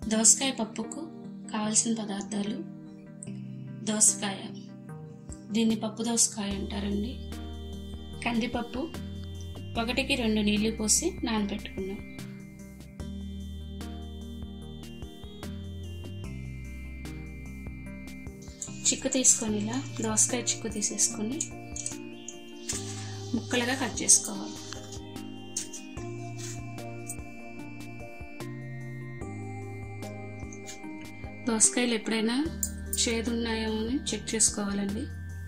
దోసకాయ పప్పుకు కావలసిన పదార్థాలు దోసకాయ దీన్ని పప్పు దోసకాయ అంటారండి కందిపప్పు ఒకటికి రెండు నీళ్లు పోసి నానబెట్టుకున్నాం చిక్కు తీసుకొని ఇలా దోసకాయ చిక్కు తీసేసుకొని ముక్కలుగా కట్ చేసుకోవాలి దోసకాయలు ఎప్పుడైనా చేదు ఉన్నాయో అని చెక్ చేసుకోవాలండి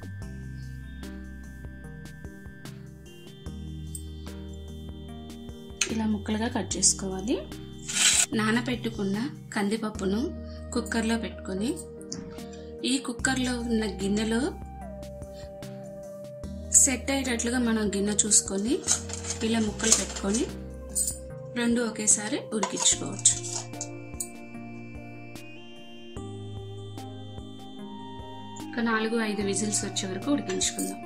ఇలా ముక్కలుగా కట్ చేసుకోవాలి నానబెట్టుకున్న కందిపప్పును కుక్కర్లో పెట్టుకొని ఈ కుక్కర్లో ఉన్న గిన్నెలో సెట్ అయ్యేటట్లుగా మనం గిన్నె చూసుకొని ఇలా ముక్కలు పెట్టుకొని రెండు ఒకేసారి ఉడికించుకోవచ్చు ఒక నాలుగు ఐదు విజిల్స్ వచ్చే వరకు ఉడికించుకుందాం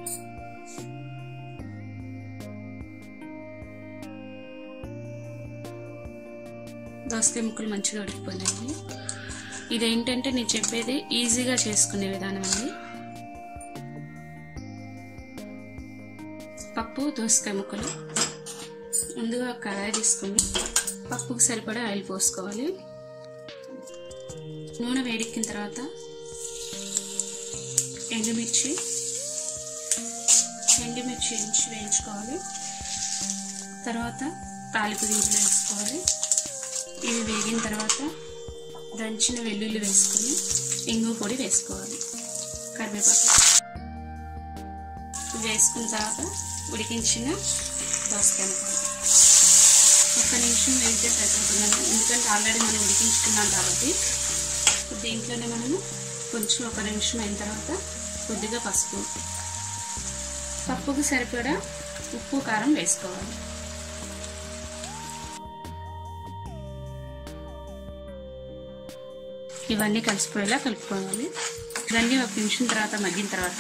దోసకాయ ముక్కలు మంచిగా ఉడికిపోయినాయి ఇదేంటంటే నేను చెప్పేది ఈజీగా చేసుకునే విధానం అండి పప్పు దోసకాయ ముక్కలు ముందుగా కడాయి తీసుకుని పప్పుకు సరిపడా ఆయిల్ పోసుకోవాలి నూనె వేడెక్కిన తర్వాత ఎండుమిర్చి ఎండుమిర్చి ఎంచి వేయించుకోవాలి తర్వాత తాలిపు దింపులు వేసుకోవాలి ఇవి వేగిన తర్వాత దంచిన వెల్లుల్లి వేసుకొని ఇంగు పొడి వేసుకోవాలి కరివేపాకు వేసుకున్న తర్వాత ఉడికించిన దోసకాయ ముక్కలు ఒక్క నిమిషం వేగితే సరిపోతుందండి ఎందుకంటే ఆల్రెడీ మనం ఉడికించుకున్నాం కాబట్టి దీంట్లోనే మనము కొంచెం ఒక నిమిషం అయిన తర్వాత కొద్దిగా పసుపు పప్పుకు సరిపడా ఉప్పు కారం వేసుకోవాలి ఇవన్నీ కలిసిపోయేలా కలుపుకోవాలి ఇవన్నీ ఒక నిమిషం తర్వాత మగ్గిన తర్వాత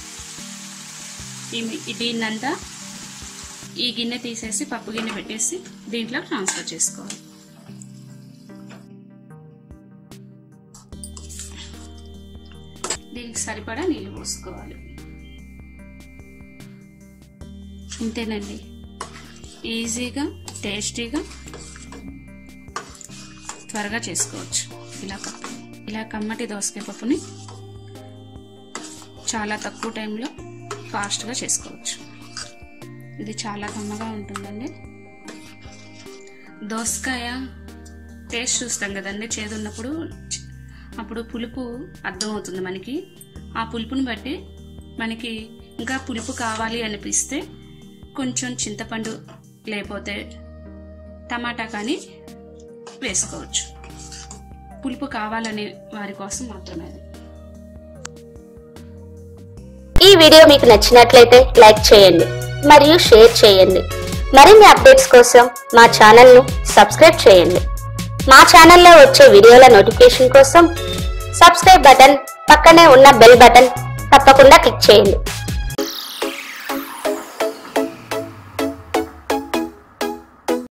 ఈ దీన్నంతా ఈ గిన్నె తీసేసి పప్పు గిన్నె పెట్టేసి దీంట్లో ట్రాన్స్ఫర్ చేసుకోవాలి దీనికి సరిపడా నీళ్ళు పోసుకోవాలి ఇంతేనండి ఈజీగా టేస్టీగా త్వరగా చేసుకోవచ్చు ఇలా పప్పు ఇలా కమ్మటి దోసకాయ పప్పుని చాలా తక్కువ టైంలో ఫాస్ట్గా చేసుకోవచ్చు ఇది చాలా కమ్మగా ఉంటుందండి దోసకాయ టేస్ట్ చూస్తాం కదండి చేదు ఉన్నప్పుడు అప్పుడు పులుపు అర్థమవుతుంది మనకి ఆ పులుపుని బట్టి మనకి ఇంకా పులుపు కావాలి అనిపిస్తే కొంచెం చింతపండు లేకపోతే టమాటా కానీ వేసుకోవచ్చు పులుపు కావాలనే వారి కోసం మాత్రమే ఈ వీడియో మీకు నచ్చినట్లయితే లైక్ చేయండి మరియు షేర్ చేయండి మరిన్ని అప్డేట్స్ కోసం మా ఛానల్ను సబ్స్క్రైబ్ చేయండి మా ఛానల్లో వచ్చే వీడియోల నోటిఫికేషన్ కోసం సబ్స్క్రైబ్ బటన్ పక్కనే ఉన్న బెల్ బటన్ తప్పకుండా క్లిక్ చేయండి